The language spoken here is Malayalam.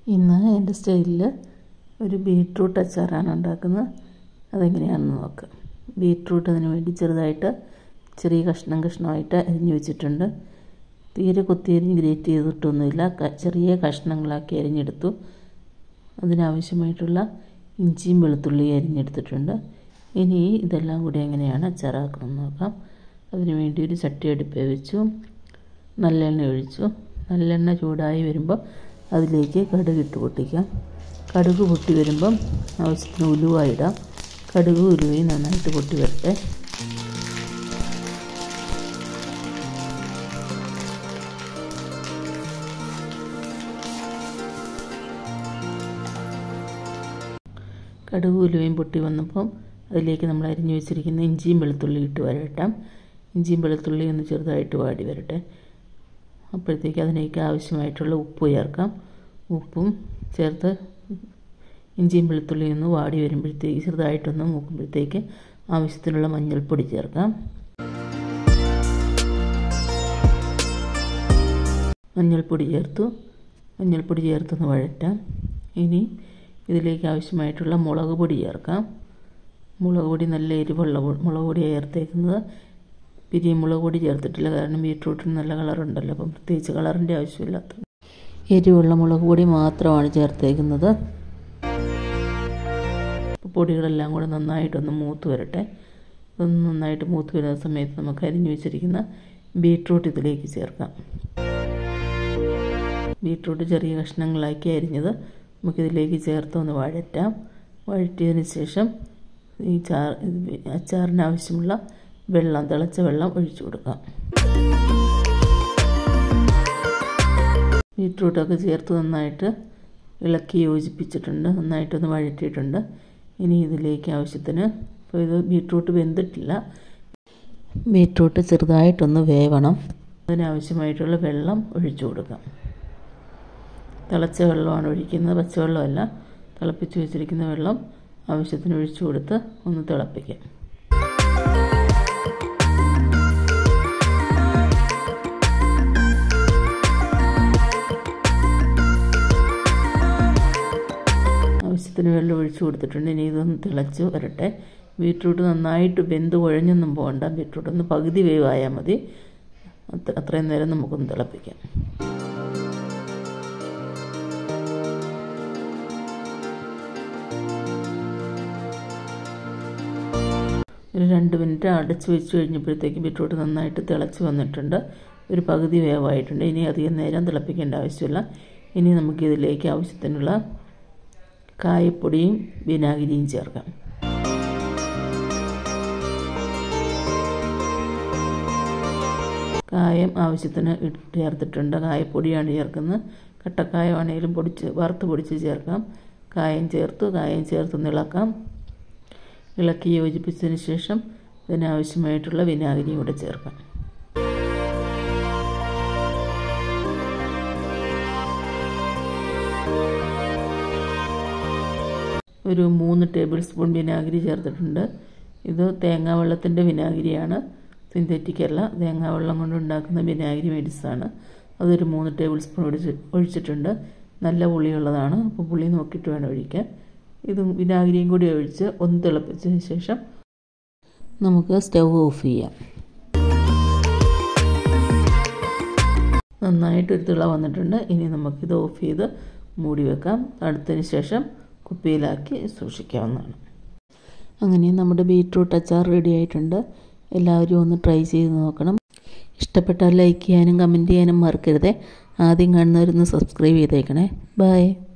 ഇന്ന് എൻ്റെ സ്റ്റൈലിൽ ഒരു ബീട്രൂട്ട് അച്ചാറാണ് ഉണ്ടാക്കുന്നത് അതെങ്ങനെയാണെന്ന് നോക്കാം ബീട്രൂട്ട് അതിന് വേണ്ടി ചെറുതായിട്ട് ചെറിയ കഷ്ണം കഷ്ണമായിട്ട് അരിഞ്ഞു വെച്ചിട്ടുണ്ട് തീരെ കൊത്തിയരിഞ്ഞ് ഗ്രേറ്റ് ചെയ്തിട്ടൊന്നുമില്ല ചെറിയ കഷ്ണങ്ങളാക്കി അരിഞ്ഞെടുത്തു അതിനാവശ്യമായിട്ടുള്ള ഇഞ്ചിയും വെളുത്തുള്ളിയും അരിഞ്ഞെടുത്തിട്ടുണ്ട് ഇനി ഇതെല്ലാം കൂടി എങ്ങനെയാണ് അച്ചാറാക്കുന്നത് നോക്കാം അതിന് വേണ്ടി ഒരു ചട്ടി അടുപ്പേ വെച്ചു നല്ലെണ്ണ ഒഴിച്ചു നല്ലെണ്ണ ചൂടായി വരുമ്പോൾ അതിലേക്ക് കടുക് ഇട്ട് പൊട്ടിക്കാം കടുക് പൊട്ടി വരുമ്പം ആവശ്യത്തിന് ഉലുവ ഇടാം കടുക് ഉലുവയും നന്നായിട്ട് പൊട്ടി വരട്ടെ കടുക് ഉലുവയും പൊട്ടി വന്നപ്പം അതിലേക്ക് നമ്മൾ അരിഞ്ഞു വെച്ചിരിക്കുന്ന ഇഞ്ചിയും വെളുത്തുള്ളി ഇട്ട് വരട്ടാം ഇഞ്ചിയും വെളുത്തുള്ളി ഒന്ന് ചെറുതായിട്ട് വാടി വരട്ടെ അപ്പോഴത്തേക്ക് അതിലേക്ക് ആവശ്യമായിട്ടുള്ള ഉപ്പ് ചേർക്കാം ഉപ്പും ചേർത്ത് ഇഞ്ചിയും വെളുത്തുള്ളിയും ഒന്ന് വാടി വരുമ്പോഴത്തേക്ക് ചെറുതായിട്ടൊന്ന് മൂക്കുമ്പോഴത്തേക്ക് ആവശ്യത്തിനുള്ള മഞ്ഞൾപ്പൊടി ചേർക്കാം മഞ്ഞൾപ്പൊടി ചേർത്തു മഞ്ഞൾപ്പൊടി ചേർത്തൊന്ന് വഴറ്റാം ഇനി ഇതിലേക്ക് ആവശ്യമായിട്ടുള്ള മുളക് പൊടി ചേർക്കാം മുളക് പൊടി നല്ല എരിവുള്ള മുളക് പൊടി ചേർത്തേക്കുന്നത് പിരിയ മുളക് പൊടി ചേർത്തിട്ടില്ല കാരണം ബീട്രൂട്ടിന് നല്ല കളറുണ്ടല്ലോ അപ്പം പ്രത്യേകിച്ച് കളറിൻ്റെ ആവശ്യമില്ലാത്ത എരിവുള്ള മുളക് പൊടി മാത്രമാണ് ചേർത്തേക്കുന്നത് പൊടികളെല്ലാം കൂടെ നന്നായിട്ടൊന്ന് മൂത്ത് വരട്ടെ ഇതൊന്ന് നന്നായിട്ട് മൂത്ത് വരുന്ന സമയത്ത് നമുക്ക് അരിഞ്ഞു വെച്ചിരിക്കുന്ന ബീട്രൂട്ട് ഇതിലേക്ക് ചേർക്കാം ബീട്രൂട്ട് ചെറിയ കഷ്ണങ്ങളാക്കി അരിഞ്ഞത് നമുക്കിതിലേക്ക് ചേർത്ത് ഒന്ന് വഴറ്റാം വഴറ്റിയതിന് ശേഷം ഈ ചാർ അച്ചാറിന് ആവശ്യമുള്ള വെള്ളം തിളച്ച വെള്ളം ഒഴിച്ചു കൊടുക്കാം ബീട്രൂട്ടൊക്കെ ചേർത്ത് നന്നായിട്ട് ഇളക്കി യോജിപ്പിച്ചിട്ടുണ്ട് നന്നായിട്ടൊന്ന് വഴറ്റിയിട്ടുണ്ട് ഇനി ഇതിലേക്ക് ആവശ്യത്തിന് ഇപ്പോൾ ഇത് ബീട്രൂട്ട് വെന്തിട്ടില്ല ബീട്രൂട്ട് ചെറുതായിട്ടൊന്ന് വേവണം അതിനാവശ്യമായിട്ടുള്ള വെള്ളം ഒഴിച്ചു കൊടുക്കാം തിളച്ച വെള്ളമാണ് ഒഴിക്കുന്നത് പച്ചവെള്ളമല്ല തിളപ്പിച്ച് വെച്ചിരിക്കുന്ന വെള്ളം ആവശ്യത്തിന് ഒഴിച്ചു കൊടുത്ത് ഒന്ന് തിളപ്പിക്കാം ആവശ്യത്തിന് വെള്ളം ഒഴിച്ചു കൊടുത്തിട്ടുണ്ട് ഇനി ഇതൊന്ന് തിളച്ച് വരട്ടെ ബീട്രൂട്ട് നന്നായിട്ട് വെന്ത് കുഴഞ്ഞൊന്നും പോകണ്ട ബീട്രൂട്ട് ഒന്ന് പകുതി വേവായാൽ മതി അത്രയും നേരം നമുക്കൊന്ന് തിളപ്പിക്കാം ഒരു രണ്ട് മിനിറ്റ് അടച്ച് വെച്ച് കഴിഞ്ഞപ്പോഴത്തേക്ക് ബീട്രൂട്ട് നന്നായിട്ട് തിളച്ച് വന്നിട്ടുണ്ട് ഒരു പകുതി വേവായിട്ടുണ്ട് ഇനി അധികം നേരം തിളപ്പിക്കേണ്ട ആവശ്യമില്ല ഇനി നമുക്കിതിലേക്ക് ആവശ്യത്തിനുള്ള കായപ്പൊടിയും വിനാഗിരിയും ചേർക്കാം കായം ആവശ്യത്തിന് ചേർത്തിട്ടുണ്ട് കായപ്പൊടിയാണ് ചേർക്കുന്നത് കട്ടക്കായമാണെങ്കിലും പൊടിച്ച് വറുത്ത് പൊടിച്ച് ചേർക്കാം കായം ചേർത്തു കായം ചേർത്ത് ഇളക്കാം ഇളക്കി യോജിപ്പിച്ചതിന് ശേഷം ഇതിനാവശ്യമായിട്ടുള്ള വിനാഗിരിയും കൂടെ ചേർക്കാം ഒരു മൂന്ന് ടേബിൾ സ്പൂൺ വിനാഗിരി ചേർത്തിട്ടുണ്ട് ഇത് തേങ്ങാ വെള്ളത്തിൻ്റെ വിനാഗിരിയാണ് സിന്തറ്റിക് അല്ല തേങ്ങാ വെള്ളം കൊണ്ട് ഉണ്ടാക്കുന്ന വിനാഗിരി മെഡിസാണ് അതൊരു മൂന്ന് ടേബിൾ സ്പൂൺ ഒഴിച്ച് ഒഴിച്ചിട്ടുണ്ട് നല്ല പുളിയുള്ളതാണ് അപ്പോൾ പുളി നോക്കിയിട്ട് വേണം ഒഴിക്കാൻ ഇത് വിനാഗിരിയും കൂടി ഒഴിച്ച് ഒന്ന് തിളപ്പിച്ചതിന് ശേഷം നമുക്ക് സ്റ്റൗ ഓഫ് ചെയ്യാം നന്നായിട്ടൊരു തിള വന്നിട്ടുണ്ട് ഇനി നമുക്കിത് ഓഫ് ചെയ്ത് മൂടി വെക്കാം തണുത്തതിന് ശേഷം കുപ്പിയിലാക്കി സൂക്ഷിക്കാവുന്നതാണ് അങ്ങനെ നമ്മുടെ ബീട്രൂട്ട് അച്ചാർ റെഡി ആയിട്ടുണ്ട് എല്ലാവരും ഒന്ന് ട്രൈ ചെയ്ത് നോക്കണം ഇഷ്ടപ്പെട്ടാൽ ലൈക്ക് ചെയ്യാനും കമൻറ്റ് ചെയ്യാനും മറക്കരുതേ ആദ്യം കാണുന്നവരൊന്ന് സബ്സ്ക്രൈബ് ചെയ്തേക്കണേ ബൈ